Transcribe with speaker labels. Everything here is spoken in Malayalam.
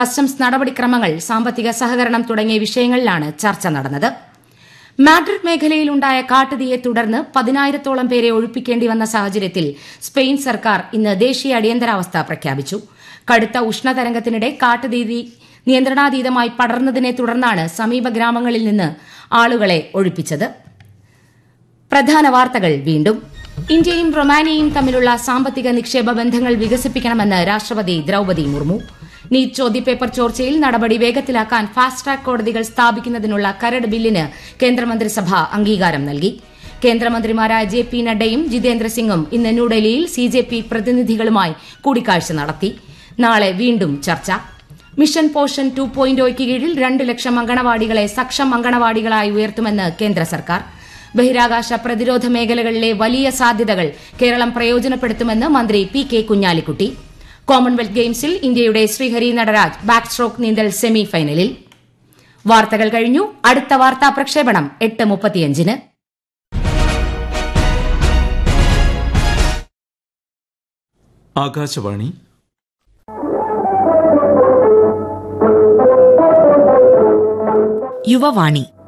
Speaker 1: കസ്റ്റംസ് നടപടിക്രമങ്ങൾ സാമ്പത്തിക സഹകരണം തുടങ്ങിയ വിഷയങ്ങളിലാണ് ചർച്ച നടന്നത് മാഡ്രിഡ് മേഖലയിലുണ്ടായ കാട്ടുതീയെ തുടർന്ന് പതിനായിരത്തോളം പേരെ ഒഴിപ്പിക്കേണ്ടി വന്ന സാഹചര്യത്തിൽ സ്പെയിൻ സർക്കാർ ഇന്ന് ദേശീയ അടിയന്തരാവസ്ഥ പ്രഖ്യാപിച്ചു കടുത്ത ഉഷ്ണതരംഗത്തിനിടെ കാട്ടുതീ നിയന്ത്രണാതീതമായി പടർന്നതിനെ തുടർന്നാണ് സമീപ ഗ്രാമങ്ങളിൽ നിന്ന് ആളുകളെ ഒഴിപ്പിച്ചത് പ്രധാന വാർത്തകൾ വീണ്ടും ഇന്ത്യയും റൊമാനിയയും തമ്മിലുള്ള സാമ്പത്തിക നിക്ഷേപ ബന്ധങ്ങൾ വികസിപ്പിക്കണമെന്ന് രാഷ്ട്രപതി ദ്രൌപതി മുർമു നീറ്റ് ചോദ്യപേപ്പർ ചോർച്ചയിൽ നടപടി വേഗത്തിലാക്കാൻ ഫാസ്റ്റ് ട്രാക്ക് കോടതികൾ സ്ഥാപിക്കുന്നതിനുള്ള കരട് ബില്ലിന് കേന്ദ്രമന്ത്രിസഭ അംഗീകാരം നൽകി കേന്ദ്രമന്ത്രിമാരായ ജെ പി നഡ്ഡയും ജിതേന്ദ്ര സിംഗും ഇന്ന് ന്യൂഡൽഹിയിൽ സി ജെ പി പ്രതിനിധികളുമായി കൂടിക്കാഴ്ച നടത്തി നാളെ വീണ്ടും ചർച്ച മിഷൻ പോഷൻ ടു പോയിന്റ് ഒയ്ക്ക് കീഴിൽ രണ്ട് ലക്ഷം അങ്കണവാടികളെ സക്ഷം അങ്കണവാടികളായി ഉയർത്തുമെന്ന് കേന്ദ്ര സർക്കാർ ബഹിരാകാശ പ്രതിരോധ മേഖലകളിലെ വലിയ സാധ്യതകൾ കേരളം പ്രയോജനപ്പെടുത്തുമെന്ന് മന്ത്രി പി കെ കുഞ്ഞാലിക്കുട്ടി കോമൺവെൽത്ത് ഗെയിംസിൽ ഇന്ത്യയുടെ ശ്രീഹരി നടരാജ് ബാക്ക് സ്ട്രോക്ക് നീന്തൽ സെമി ഫൈനലിൽ വാർത്തകൾ കഴിഞ്ഞു അടുത്ത വാർത്താ പ്രക്ഷേപണം എട്ട് മുപ്പത്തിയഞ്ചിന്
Speaker 2: ആകാശവാണി
Speaker 3: യുവവാണി